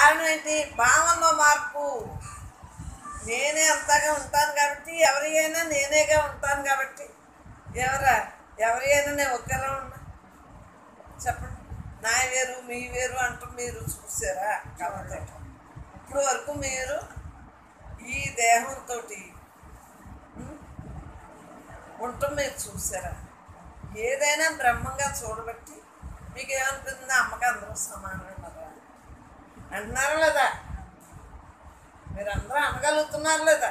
కారణం ఏంటి భావంలో మార్పు నేనే అంతగా ఉంటాను కాబట్టి ఎవరి అయినా నేనేగా ఉంటాను కాబట్టి ఎవరా ఎవరి అయినా నేను ఒకేలా ఉన్నా చెప్పండి నా వేరు మీ వేరు అంటూ మీరు చూసారా కాబట్టి ఇప్పుడు వరకు మీరు ఈ దేహంతో ఉండటం మీరు చూసారా ఏదైనా బ్రహ్మంగా చూడబట్టి మీకు ఏమనిపిస్తుంది అమ్మకి అందరూ సమానం అన్నారా అంటున్నారా లేదా మీరు అందరూ అనగలుగుతున్నారు లేదా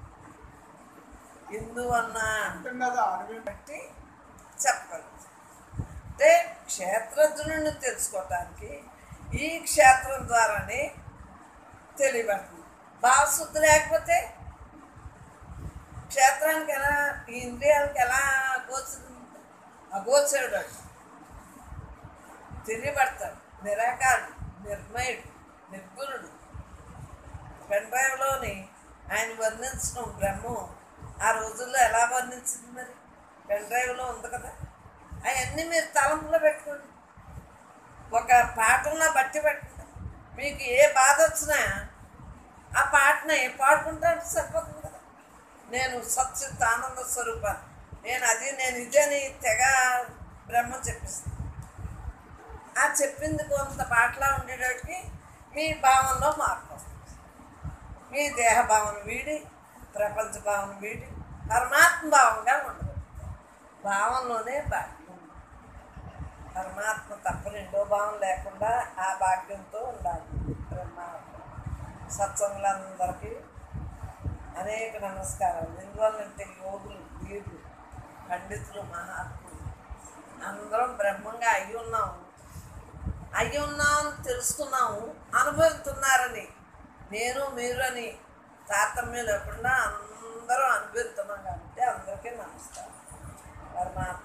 ఎందువన్నా అంటున్నదా అరవింద్ బట్టి చెప్పగలుగుతాం అంటే క్షేత్రజ్ఞుని తెలుసుకోవటానికి ఈ క్షేత్రం ద్వారానే తెలియబడుతుంది భావశుద్ధి లేకపోతే క్షేత్రానికి ఎలా ఈ ఇంద్రియాలకు ఎలా గోచరు అగోచరుడు అంట. తెలియబడతాడు నిరాకారుడు నిర్మయుడు నిర్గుణుడు పెన్ డ్రైవ్లోని ఆయన వర్ణించడం బ్రహ్మం ఆ రోజుల్లో ఎలా వర్ణించింది మరి పెన్ డ్రైవ్లో ఉంది కదా అవన్నీ మీరు తలంపులో పెట్టుకోండి ఒక పాటల్లో బట్టి పెట్టండి మీకు ఏ బాధ వచ్చినా ఆ పాటని పాడుకుంటాడు సరిపోతుంది కదా నేను సచ్చిత్ ఆనంద స్వరూపాన్ని నేను అది నేను ఇదని తెగ బ్రహ్మ చెప్పిస్తాను ఆ చెప్పింది కొంత పాటలా ఉండేటట్టుకి మీ భావంలో మార్పు వస్తుంది మీ దేహ భావన వీడి ప్రపంచ భావన వీడి పరమాత్మ భావంగా ఉండదు భావంలోనే భాగ్యం ఉంది. పరమాత్మ తప్ప రెండో భావం లేకుండా ఆ భాగ్యంతో ఉండాలి బ్రహ్మాత్మ సత్సంగులందరికీ అనేక నమస్కారాలు ఎందువల్లంటే యోగులు వీరులు పండితులు మహాత్ములు అందరం బ్రహ్మంగా అయి ఉన్నాము అయి ఉన్నాం తెలుసుకున్నాము అనుభవిస్తున్నారని నేను మీరు అని తారతమ్యం లేకుండా అందరం అనుభవిస్తున్నాం కాబట్టి అందరికీ నమస్కారం పరమాత్మ